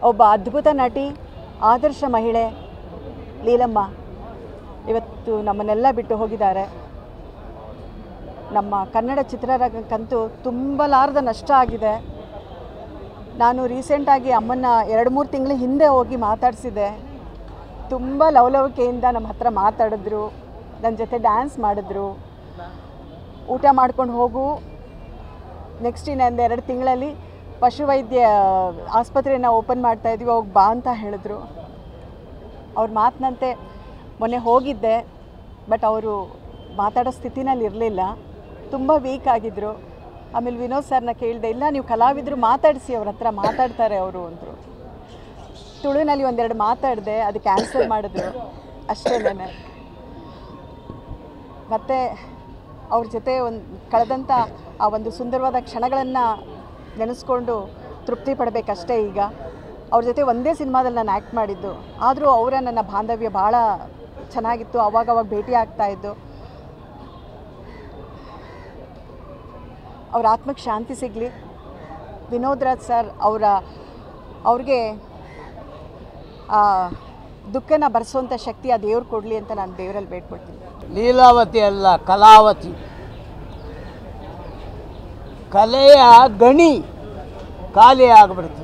ಒಬ್ಬ ಅದ್ಭುತ ನಟಿ ಆದರ್ಶ ಮಹಿಳೆ ಲೀಲಮ್ಮ ಇವತ್ತು ನಮ್ಮನ್ನೆಲ್ಲ ಬಿಟ್ಟು ಹೋಗಿದ್ದಾರೆ ನಮ್ಮ ಕನ್ನಡ ಚಿತ್ರರಂಗಕ್ಕಂತೂ ತುಂಬಲಾರದ ನಷ್ಟ ಆಗಿದೆ ನಾನು ರೀಸೆಂಟಾಗಿ ಅಮ್ಮನ್ನ ಎರಡು ಮೂರು ತಿಂಗಳ ಹಿಂದೆ ಹೋಗಿ ಮಾತಾಡಿಸಿದೆ ತುಂಬ ಲವಲವಿಕೆಯಿಂದ ನಮ್ಮ ಹತ್ರ ಮಾತಾಡಿದ್ರು ನನ್ನ ಜೊತೆ ಡ್ಯಾನ್ಸ್ ಮಾಡಿದ್ರು ಊಟ ಮಾಡ್ಕೊಂಡು ಹೋಗು ನೆಕ್ಸ್ಟ್ ಇನ್ನೊಂದು ಎರಡು ತಿಂಗಳಲ್ಲಿ ಪಶುವೈದ್ಯ ಆಸ್ಪತ್ರೆನ ಓಪನ್ ಮಾಡ್ತಾ ಇದ್ವಿ ಹೋಗಿ ಬಾ ಅಂತ ಹೇಳಿದ್ರು ಅವ್ರ ಮಾತಿನಂತೆ ಮೊನ್ನೆ ಹೋಗಿದ್ದೆ ಬಟ್ ಅವರು ಮಾತಾಡೋ ಸ್ಥಿತಿನಲ್ಲಿ ಇರಲಿಲ್ಲ ತುಂಬ ವೀಕ್ ಆಗಿದ್ದರು ಆಮೇಲೆ ವಿನೋದ್ ಸರ್ನ ಕೇಳಿದೆ ಇಲ್ಲ ನೀವು ಕಲಾವಿದರು ಮಾತಾಡಿಸಿ ಅವ್ರ ಹತ್ರ ಮಾತಾಡ್ತಾರೆ ಅವರು ಅಂದರು ತುಳುವಿನಲ್ಲಿ ಒಂದೆರಡು ಮಾತಾಡಿದೆ ಅದು ಕ್ಯಾನ್ಸಲ್ ಮಾಡಿದ್ರು ಅಷ್ಟೇನೆ ಮತ್ತು ಅವ್ರ ಜೊತೆ ಒಂದು ಕಳೆದಂಥ ಆ ಒಂದು ಸುಂದರವಾದ ಕ್ಷಣಗಳನ್ನು ನೆನೆಸ್ಕೊಂಡು ತೃಪ್ತಿ ಪಡಬೇಕಷ್ಟೇ ಈಗ ಅವ್ರ ಜೊತೆ ಒಂದೇ ಸಿನಿಮಾದಲ್ಲಿ ನಾನು ಆ್ಯಕ್ಟ್ ಮಾಡಿದ್ದು ಆದರೂ ಅವರ ನನ್ನ ಬಾಂಧವ್ಯ ಭಾಳ ಚೆನ್ನಾಗಿತ್ತು ಅವಾಗವಾಗ ಭೇಟಿ ಆಗ್ತಾ ಇದ್ದು ಅವ್ರ ಆತ್ಮಕ್ಕೆ ಶಾಂತಿ ಸಿಗಲಿ ವಿನೋದ್ ರಾಜ್ ಸರ್ ಅವರ ಅವ್ರಿಗೆ ಆ ದುಃಖನ ಭರಿಸುವಂಥ ಶಕ್ತಿ ಆ ದೇವ್ರು ಕೊಡಲಿ ಅಂತ ನಾನು ದೇವರಲ್ಲಿ ಬೇಡ್ಕೊಳ್ತೀನಿ ಲೀಲಾವತಿ ಅಲ್ಲ ಕಲಾವತಿ ಕಲೆಯ ಗಣಿ ಖಾಲಿ ಆಗಿಬಿಡ್ತು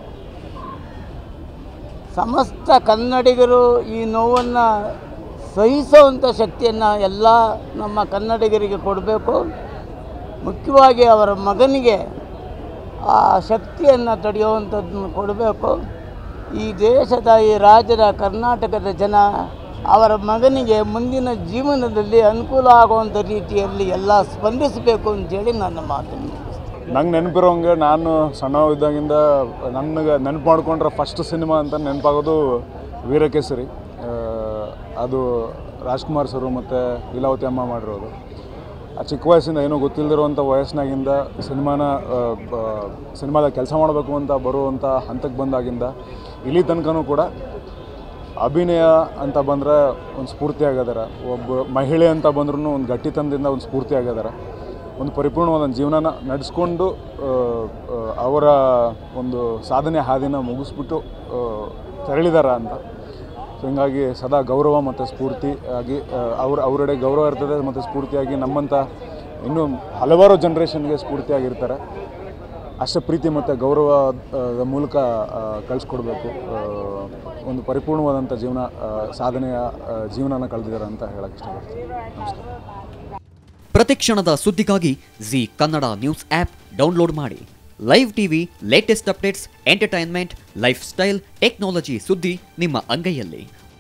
ಸಮಸ್ತ ಕನ್ನಡಿಗರು ಈ ನೋವನ್ನು ಸಹಿಸುವಂಥ ಶಕ್ತಿಯನ್ನು ಎಲ್ಲ ನಮ್ಮ ಕನ್ನಡಿಗರಿಗೆ ಕೊಡಬೇಕು ಮುಖ್ಯವಾಗಿ ಅವರ ಮಗನಿಗೆ ಆ ಶಕ್ತಿಯನ್ನು ತಡೆಯುವಂಥದ್ದನ್ನು ಕೊಡಬೇಕು ಈ ದೇಶದ ಈ ರಾಜ್ಯದ ಕರ್ನಾಟಕದ ಜನ ಅವರ ಮಗನಿಗೆ ಮುಂದಿನ ಜೀವನದಲ್ಲಿ ಅನುಕೂಲ ಆಗುವಂಥ ರೀತಿಯಲ್ಲಿ ಎಲ್ಲ ಸ್ಪಂದಿಸಬೇಕು ಅಂತೇಳಿ ನನ್ನ ಮಾತನ್ನು ಮುಗಿಸ್ತೇನೆ. ನಂಗೆ ನೆನಪಿರೋಂಗೆ ನಾನು ಸಣ್ಣ ಇದ್ದಾಗಿಂದ ನನಗೆ ನೆನಪು ಮಾಡ್ಕೊಂಡ್ರೆ ಫಸ್ಟ್ ಸಿನಿಮಾ ಅಂತ ನೆನಪಾಗೋದು ವೀರಕೇಸರಿ ಆ, ಅದು ರಾಜ್ಕುಮಾರ್ ಸರು ಮತ್ತು ಲೀಲಾವತಿ ಅಮ್ಮ ಮಾಡಿರೋದು ಆ ಚಿಕ್ಕ ವಯಸ್ಸಿಂದ ಏನೂ ಗೊತ್ತಿಲ್ಲದಿರುವಂಥ ವಯಸ್ಸಿನಾಗಿಂದ ಸಿನಿಮಾನ ಆ, ಬ- ಸಿನಿಮಾದಾಗ ಕೆಲಸ ಮಾಡಬೇಕು ಅಂತ ಬರುವಂಥ ಹಂತಕ್ಕೆ ಬಂದಾಗಿಂದ ಇಲ್ಲಿ ತನಕನೂ ಕೂಡ ಅಭಿನಯ ಅಂತ ಬಂದರೆ ಒಂದು ಸ್ಫೂರ್ತಿ ಆಗಿದಾರೆ ಒಬ್ಬ ಮಹಿಳೆ ಅಂತ ಬಂದ್ರೂ ಒಂದು ಗಟ್ಟಿತನದಿಂದ ಒಂದು ಸ್ಫೂರ್ತಿ ಆಗಿದಾರೆ ಒಂದು ಪರಿಪೂರ್ಣವಾದ ಜೀವನನ ನಡೆಸ್ಕೊಂಡು ಆ, ಆ, ಅವರ ಒಂದು ಸಾಧನೆ ಹಾದಿನ ಮುಗಿಸ್ಬಿಟ್ಟು ಆ, ತೆರಳಿದಾರ ಅಂತ ಸೊ ಹಿಂಗಾಗಿ ಸದಾ ಗೌರವ ಮತ್ತು ಸ್ಫೂರ್ತಿ ಆಗಿ ಆ, ಅವ್ರ ಅವರೆಡೆ ಗೌರವ ಇರ್ತದೆ ಮತ್ತು ಸ್ಫೂರ್ತಿಯಾಗಿ ನಮ್ಮಂಥ ಇನ್ನೂ ಹಲವಾರು ಜನ್ರೇಷನ್ಗೆ ಸ್ಫೂರ್ತಿಯಾಗಿರ್ತಾರೆ ಅಷ್ಟೇ ಪ್ರೀತಿ ಮತ್ತು ಗೌರವದ ಮೂಲಕ ಆ, ಕಳಿಸ್ಕೊಡ್ಬೇಕು ಆ, ಒಂದು ಪರಿಪೂರ್ಣವಾದಂಥ ಜೀವನ ಆ, ಸಾಧನೆಯ ಆ, ಜೀವನನ ಕಳೆದಿದ್ದಾರೆ ಅಂತ ಹೇಳಕ್ಕೆ ಇಷ್ಟಪಡ್ತೀನಿ ನಮಸ್ಕಾರ ಪ್ರತಿಕ್ಷಣದ ಸುದ್ದಿಗಾಗಿ Zee Kannada news app download ಮಾಡಿ live TV latest updates entertainment lifestyle technology ಸುದ್ದಿ ನಿಮ್ಮ ಅಂಗೈಯಲ್ಲಿ